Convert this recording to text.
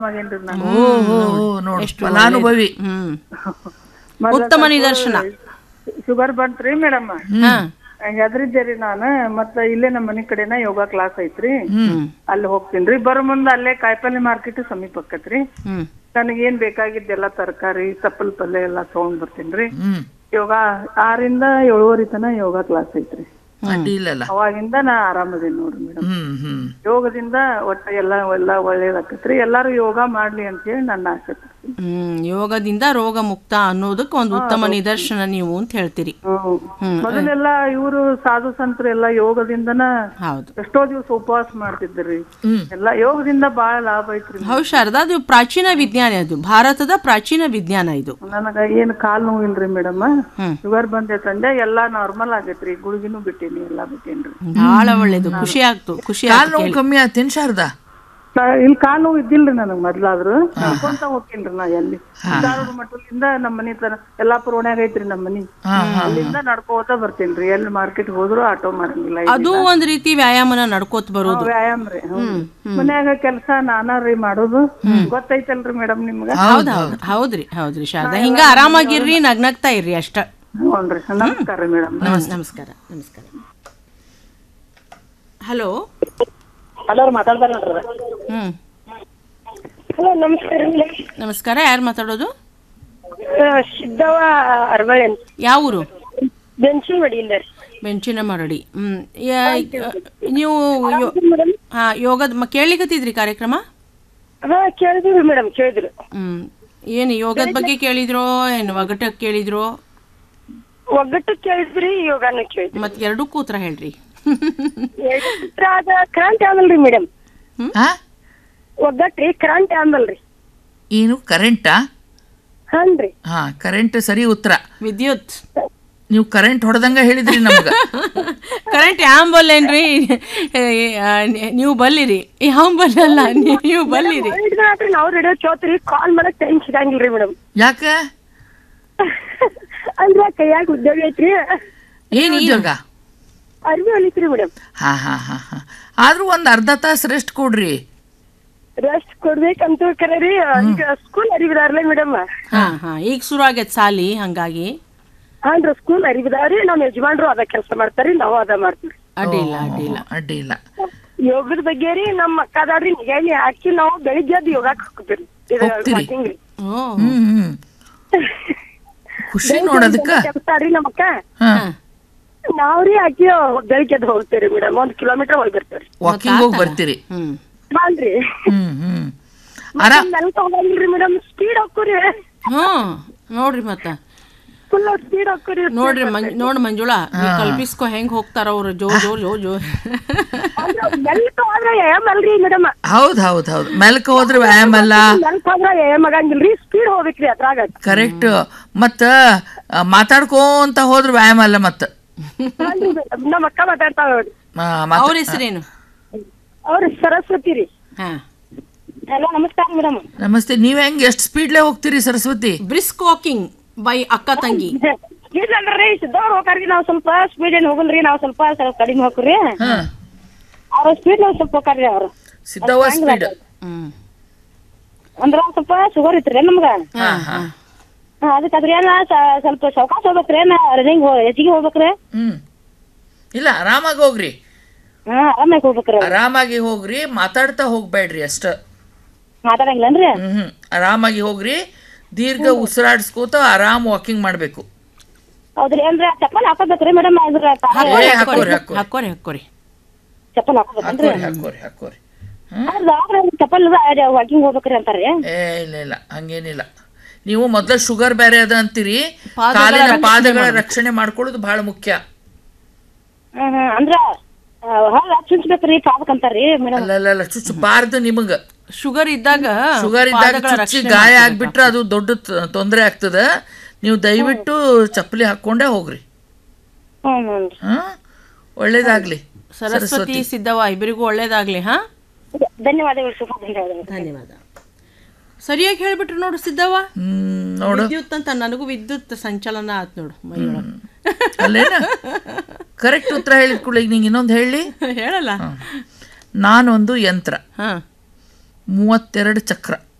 ಮಗೇನ್ರಿ ನಾನು ಓ ಓ ಓ, ನೋಡು ಫಲಾನುಭವಿ ಹ್ಮ್ ಮೊದ್ಲ ಉತ್ತಮ ಸ್ವಲ್ಪ ನಿದರ್ಶನ ಶುಗರ್ ಬಂತ್ರಿ ಮೇಡಮ್ ಹಾ ಹೆದ್ರಿದ್ದೇರಿ ನಾನು ಮತ್ತ ಇಲ್ಲೇ ನಮ್ಮ ಮನಿ ಕಡೆನ ಯೋಗ ಕ್ಲಾಸ್ ಐತ್ರಿ ಹ್ಮ್ ಅಲ್ಲಿ ಹೋಗ್ತೀನ್ರಿ ಬರೋ ಮುಂದ ಅಲ್ಲೇ ಕಾಯಿಪಲ್ಲೆ ಮಾರ್ಕೆಟ್ ಸಮೀಪ ಆಕತ್ರಿ ಹ್ಮ್ ನನಗೇನ್ ಬೇಕಾಗಿದ್ದೆಲ್ಲ ತರಕಾರಿ ಸಪ್ಪಲ್ ಪಲ್ಯ ಎಲ್ಲಾ ತಗೊಂಡ್ ಬರ್ತೀನ್ರಿ ಹ್ಮ್ ಯೋಗ ಆರಿಂದ ಏಳುವರೆ ತನ ಯೋಗ ಕ್ಲಾಸ್ ಐತ್ರಿ ಅಡ್ಡಿ ಇಲ್ಲಲ್ಲ ಅವಾಗಿಂದ ನಾ ಆರಾಮದೇನಿ ನೋಡ್ರಿ ಮೇಡಮ್ ಹ್ಮ್ ಹ್ಮ್ ಯೋಗದಿಂದ ಒಟ್ಟ ಎಲ್ಲ ಎಲ್ಲ ಒಳ್ಳೇದಾಕತ್ರಿ ಎಲ್ಲಾರು ಯೋಗ ಮಾಡ್ಲಿ ಅಂತ ಹೇಳಿ ನನ್ನ ಆಸೆ ಹ್ಮ್ ಯೋಗದಿಂದ ರೋಗ ಮುಕ್ತ ಅನ್ನೋದಕ್ಕೆ ಒಂದು ಉತ್ತಮ ನಿದರ್ಶನ ನೀವು ಅಂತ ಹೇಳ್ತೀರಿ ಹ್ಮ್ ಮೊದಲೆಲ್ಲ ಇವರು ಸಾಧು ಸಂತರು ಎಲ್ಲ ಯೋಗದಿಂದನ ಹೌದು ಎಷ್ಟೋ ದಿವಸ ಉಪವಾಸ ಮಾಡ್ತಿದ್ರಿ ಹ್ಮ್. ಎಲ್ಲ ಯೋಗದಿಂದ ಬಹಳ ಲಾಭ ಐತ್ರಿ ಹೌದು ಶಾರದಾ ಅದು ಪ್ರಾಚೀನ ವಿಜ್ಞಾನ ಅದು ಭಾರತದ ಪ್ರಾಚೀನ ವಿಜ್ಞಾನ ಇದು ನನಗ ಏನ್ ಕಾಲ್ ನೋವಿಲ್ರಿ ಮೇಡಮ್ ಹ್ಮ್. ಶುಗರ್ ಬಂದೈತಂದೆ ಎಲ್ಲಾ ನಾರ್ಮಲ್ ಆಗೈತ್ರಿ ಗುಳಿಗಿನೂ ಬಿಟ್ಟೀನಿ ಎಲ್ಲಾ ಬಿಟ್ಟೇನ್ರಿ ಬಹಳ ಒಳ್ಳೇದು ಖುಷಿ ಆಗ್ತು ಖುಷಿ ಕಾಲ್ ಆಗ್ತು ನೋವು ಕಮ್ಮಿ ಆತೇನ್ ಶಾರದಾ ಕ- ಇಲ್ಲಿ ಕಾಲ್ ನೋವು ಇದ್ದಿಲ್ರಿ ನನಗ್ ಮೊದ್ಲಾದ್ರು ನಡ್ಕೊಂತ ಹೋಗ್ತೇನ್ರಿ ನಾ ಎಲ್ಲಿ ಧಾರವಾಡ ಮಟ್ಟದಿಂದ ನಮ್ಮ ಮನಿ ತರ ಯಲ್ಲಾಪುರ ಓಣ್ಯಾಗ ಐತ್ರಿ ನಮ್ಮ ಮನಿ ಹಾ ಹಾ ಅಲ್ಲಿಂದ ನಡ್ಕೋತ ಬರ್ತೇನ್ರಿ ಎಲ್ಲಿ ಮಾರ್ಕೆಟ್ ಹೋದ್ರು ಆಟೋ ಮಾರಂಗಿಲ್ಲ ಅದು ಒಂದ್ ರೀತಿ ವ್ಯಾಯಾಮನ ನಡ್ಕೋತ ಬರೋದು ವ್ಯಾಯಾಮ ರೀ ಮನ್ಯಾಗ ಕೆಲ್ಸ ನಾನಾ ರೀ ಮಾಡೋದು ಗೊತ್ತೈತಲ್ರಿ ಮೇಡಮ್ ನಿಮ್ಗ ಹೌದ್ ಹೌದ್ ಹೌದ್ರಿ ಹೌದ್ರಿ ಶಾರದಾ ಹಿಂಗ ಆರಾಮಾಗಿರ್ರಿ ನಗ್ನಗ್ತಾ ಇರ್ರಿ ಅಷ್ಟ ಹ್ಞೂನ್ರಿ ನಮಸ್ಕಾರ ರೀ ಮೇಡಮ್ ನಮಸ್ ನಮಸ್ಕಾರ ನಮಸ್ಕಾರ ಹಲೋ ಹಲೋ ಮಾತಾಡ್ತಾರ ನೋಡ್ರಿ ಹ್ಮ್ ಹಲೋ ನಮಸ್ಕಾರ ನಮಸ್ಕಾರ ಯಾರು ಮಾತಾಡೋದು ಸಿದ್ದವ ಅರವಳೆ ಅಂತ ಯಾವ ಊರು ಬೆಂಚಿ ಮಡಿಯಿಂದ ರೀ ಬೆಂಚಿನ ಮರಡಿ ಹ್ಮ್ ಯಾ- ನೀವು ಯೋ- ಹಾ ಯೋಗದ ಮ- ಕೇಳ್ಲಿಕತ್ತಿದ್ರಿ ಕಾರ್ಯಕ್ರಮ ಹಾ ಕೇಳಿದ್ರಿ ಮೇಡಮ್ ಕೇಳಿದ್ರು ಹ್ಮ್ ಏನು ಯೋಗದ ಬಗ್ಗೆ ಕೇಳಿದ್ರೋ ಏನು ಒಗಟ ಕೇಳಿದ್ರೋ ಒಗ್ಗಟ್ಟು ಕೇಳಿದ್ರಿ ಯೋಗಾನು ಕೇಳಿದ್ರಿ ಮತ್ ಎರಡಕ್ಕೂ ಉತ್ತರ ಹೇಳ್ರಿ ಎರಡು ಅದ ಕ್ರಾಂತಿ ಆಮಲ್ರಿ ಮೇಡಮ್ ಹಾ ಒಗ್ಗಟ್ರಿ ಕ್ರಾಂತಿ ಆಮಲ್ರಿ ಏನು ಕರೆಂಟಾ ಹಾನ್ರಿ ಹಾ ಕರೆಂಟ್ ಸರಿ ಉತ್ತರ ವಿದ್ಯುತ್ ನೀವು ಕರೆಂಟ್ ಹೊಡೆದಂಗ ಹೇಳಿದ್ರಿ ನಮ್ಗ ಕರೆಂಟ್ ಯಾಂಬಲ್ ಏನ್ರಿ ನೀವು ಬಲ್ಲಿರಿ ಯಾಂಬಲ್ ಅಲ್ಲ ನೀವು ಬಲ್ಲಿರಿ ರಾತ್ರಿ ನಾವು ರೇಡಿಯೋ ಕೇಳ್ತೀರಿ ಕಾಲ್ ಮಾಡಕ್ ಟೈಮ್ ಸಿಗಂಗಿಲ್ರಿ ಮೇಡಮ್ ಯಾಕ ಅಂದ್ರ ಕೈಯಾಗ ಉದ್ಯೋಗ ಐತ್ರಿ ಏನ್ ಉದ್ಯೋಗ ಅರ್ವಿ ಹೊಲಿತ್ರಿ ಮೇಡಮ್ ಹಾ ಹಾ ಹಾ ಹಾ ಆದ್ರೂ ಒಂದ್ ಅರ್ಧ ತಾಸ್ ರೆಸ್ಟ್ ಕೊಡ್ರಿ ರೆಸ್ಟ್ ಕೊಡ್ಬೇಕಂತ ಕರೆ ರೀ ಈಗ ಸ್ಕೂಲ್ ಅರಿವಿದಾರ್ಲೇ ಮೇಡಮ್ ಹಾ ಹಾ ಈಗ ಶುರು ಆಗೈತ್ ಸಾಲಿ ಹಂಗಾಗಿ ಹಾನ್ರಿ ಸ್ಕೂಲ್ ಅರಿವಿದಾವ್ರಿ ನಮ್ ಯಜಮಾನ್ರು ಅದ ಕೆಲಸ ಮಾಡ್ತಾರಿ ನಾವು ಅದ ಮಾಡ್ತೀವಿ ಅಡ್ಡಿಲ್ಲ ಅಡ್ಡಿಲ್ಲ ಅಡ್ಡಿ ಇಲ್ಲ ಯೋಗದ ಬಗ್ಗೆ ರೀ ನಮ್ಮ ಅಕ್ಕ ಅದಾಳ್ರಿ ನಿಗೇನಿ ಹಾಕಿ ನಾವು ಬೆಳಿಗ್ಗೆ ಎದ್ದು ಯೋಗಕ್ಕೆ ಹೋಗ್ತೀವಿ ಇದು ಹೋಗ್ತೀರಿ? walking ರೀ. ಓ ಹ್ಮ್ ಹ್ಮ್ ಖುಷಿ ನೋಡೋದಕ್ಕ ಕೆಲ್ಸಾರಿ ನಮ್ಮ ಅಕ್ಕ ಹಾ ನಾವ್ರಿ ಆಕಿ ಬೆಳಿಗ್ಗೆ ಎದ್ದು ಹೋಗ್ತೇವ್ರಿ ಮೇಡಮ್ ಒಂದ್ ಕಿಲೋಮೀಟರ್ ಹೋಗಿ ಬರ್ತೀವ್ರಿ ವಾಕಿಂಗ್ ಹೋಗಿ ಬರ್ತೀರಿ ಹ್ಮ್ ಬಾಲ್ರಿ ಹ್ಮ್ ಹ್ಮ್ ಆರಾಮ್ ನೆಲ್ ತಗೊಂಡ್ರಿ ಮೇಡಮ್ ಸ್ಪೀಡ್ ಹೋಗ್ತೀರಿ ಹ್ಮ್ ನೋಡ್ರಿ ಮತ್ತ ಫುಲ್ ಸ್ಪೀಡ್ ಹೋಗ್ತೀರಿ ನೋಡ್ರಿ ಮಂಜ್ ನೋಡ್ ಮಂಜುಳಾ ನೀವ್ ಕಲ್ಪಿಸ್ಕೊ ಹೆಂಗ್ ಹೋಗ್ತಾರ ಅವ್ರು ಜೋ ಜೋ ಜೋ ಜೋ ನೆಲ್ಕ ಹೋದ್ರೆ ಏಮ್ ಅಲ್ರಿ ಮೇಡಮ್ ಹೌದ್ ಹೌದ್ ಹೌದ್ ಮೆಲ್ಕ ಹೋದ್ರೆ ವ್ಯಾಯಾಮ ಅಲ್ಲ ನೆಲ್ಕ ಹೋದ್ರೆ ಏಮ್ ಆಗಂಗಿಲ್ರಿ ಸ್ಪೀಡ್ ಹೋಗ್ಬೇಕ್ರಿ ಅದ್ರಾಗ ಕರೆಕ್ಟ್ ಮತ್ತ ಆ, ಮಾತಾಡ್ಕೋಂತ ಹೋದ್ರೆ ವ್ಯಾಯಾಮ ಅಲ್ಲ ಮತ್ತ ಹಾನ್ರಿ madam. ನಮ್ಮ ಅಕ್ಕ ಮಾತಾಡ್ತಾವ ನೋಡ್ರಿ ಆ, ಮಾತ್- ಅವ್ರ ಹೆಸರೇನು ಅವ್ರ ಸರಸ್ವತಿ ರೀ ಹಾ ಹಲೋ ನಮಸ್ಕಾರ ಮೇಡಮ್ ನಮಸ್ತೆ ನೀವ್ ಹೆಂಗ್ ಎಷ್ಟ್ ಸ್ಪೀಡ್ಲೆ ಹೋಗ್ತೀರಿ ಸರಸ್ವತಿ ಬ್ರಿಸ್ಕ್ ವಾಕಿಂಗ್ ಬೈ ಅಕ್ಕ ತಂಗಿ ಇಲ್ಲಲ್ರಿ ಸಿದ್ದವ್ರು ಹೋಗಾರ್ರಿ ನಾವ್ ಸ್ವಲ್ಪ ಸ್ಪೀಡ್ ಏನ್ ಹೋಗಲ್ರಿ ನಾವ್ ಸ್ವಲ್ಪ ಸ್ವಲ್ಪ ಕಡಿಮೆ ಹೋಗ್ರಿ ಹಾ ಅವ್ರ ಸ್ಪೀಡ್ ನಾವ್ ಸ್ವಲ್ಪ ಹೋಗಾರ್ರಿ ಅವ್ರು ಸಿದ್ದವ್ವ ಸ್ಪೀಡ್ ಹ್ಮ್ ಅಂದ್ರ ಒಂದ್ ಸ್ವಲ್ಪ ಶುಗರ್ ಇತ್ರಿ ನಮ್ಗ ಹಾ ಹಾ ಹಾ, ಅದಕ್ಕೆ ಅದ್ರ ಏನ ಸ- ಸ್ವಲ್ಪ ಸಾವಕಾಶ ಹೋಗ್ಬೇಕ್ರಿ ಏನ ರನ್ನಿಂಗ್ ಹೆಚ್ಚಿಗೆ ಹೋಗ್ಬೇಕ್ರಿ ಹ್ಮ್ ಇಲ್ಲ ಆರಾಮಾಗಿ ಹೋಗ್ರಿ ಹಾ ಆರಾಮಾಗಿ ಹೋಗ್ಬೇಕ್ರಿ ಅವ್ರು. ಆರಾಮಾಗಿ ಹೋಗ್ರಿ ಮಾತಾಡ್ತಾ ಹೋಗ್ಬೇಡ್ರಿ ಅಷ್ಟ ಮಾತಾಡಂಗಿಲ್ಲನ್ರಿ ಹ್ಮ್ ಹ್ಮ್ ಆರಾಮಾಗಿ ಹೋಗ್ರಿ ದೀರ್ಘ ಉಸಿರಾಡ್ಸ್ಕೋತ ಆರಾಮ್ ವಾಕಿಂಗ್ ಮಾಡ್ಬೇಕು ಹೌದ್ರಿ ಏನ್ರಿ ಚಪ್ಪಲ್ ಹಾಕೋಬೇಕ್ರಿ ಮೇಡಮ್ ಅದ್ರ ಏ ಹಾಕೋರಿ ಹಾಕೋರಿ ಹಾಕೋರಿ ಹಾಕೋರಿ ಚಪ್ಪಲ್ ಹಾಕೋಬೇಕನ್ರಿ ಹಾಕೋರಿ ಹಾಕೋರಿ ಹಾಕೋರಿ ಚಪ್ಪಲ್ ವಾಕಿಂಗ್ ಹೋಗ್ಬೇಕ್ರಿ ಅಂತಾರ್ರಿ ಏ ಇಲ್ಲ ಇಲ್ಲ ಹಂಗೇನಿಲ್ಲ ನೀವು ಮೊದ್ಲ ಶುಗರ್ ಬೇರೆ ಅದ ಅಂತೀರಿ ಪಾದಗಳ ಕಾಲಿನ ರಕ್ಷಣೆ ಪಾದಗಳ ರಕ್ಷಣೆ ಮಾಡ್ಕೊಳ್ಳೋದು ಬಹಳ ಮುಖ್ಯ ಹ್ಮ್ ಹ್ಮ್ ಅಂದ್ರ ಹಲ್ಲ ಚುಚ್ಬೇಕ್ರಿ ಪಾದಕ್ಕಂತಾರ್ರಿ ಮೇಡಮ್ ಅಲ್ಲಲ್ಲ ಚುಚ್ಚಬಾರ್ದು ನಿಮಗ ಶುಗರ್ ಇದ್ದಾಗ ಶುಗರ್ ಇದ್ದಾಗ ಪಾದಗಳ ಚುಚ್ಚಿ ರಕ್ಷಣೆ ಗಾಯ ಮಾಡ್ಕೊಬೇಕು. ಆಗ್ಬಿಟ್ರೆ ಅದು ದೊಡ್ಡ ತ- ತೊಂದ್ರೆ ಆಗ್ತದ ನೀವು ದಯವಿಟ್ಟು ಚಪ್ಪಲಿ ಹಾಕೊಂಡೇ ಹೋಗ್ರಿ ಹ್ಮ್ ಹ್ಮ್ ಹಾ ಒಳ್ಳೇದಾಗ್ಲಿ ಸರಸ್ವತಿ ಸಿದ್ದವ್ವ ಇಬ್ಬರಿಗೂ ಒಳ್ಳೇದಾಗ್ಲಿ ಹಾ ಧನ್ಯವಾದಗಳು ಶುಭ ಧನ್ಯವಾದಗಳು ಧನ್ಯವಾದ ಸರಿಯಾಗಿ ಹೇಳ್ಬಿಟ್ರು ನೋಡು ಸಿದ್ದವ್ವ ಹ್ಮ್ ನೋಡು ವಿದ್ಯುತ್ ಅಂತ ನನಗೂ ವಿದ್ಯುತ್ ಸಂಚಲನ ಆತ್ ನೋಡು ಮೈಯೊಳಗ ಅಲ್ಲೇನ ಕರೆಕ್ಟ್ ಉತ್ತರ ಹೇಳಿದ ಕೂಡ ಈಗ ನಿಂಗೆ ಇನ್ನೊಂದು ಹೇಳಿ ಹೇಳಲ್ಲ ನಾನೊಂದು ಯಂತ್ರ ಹಾ ಮೂವತ್ತೆರಡು ಚಕ್ರ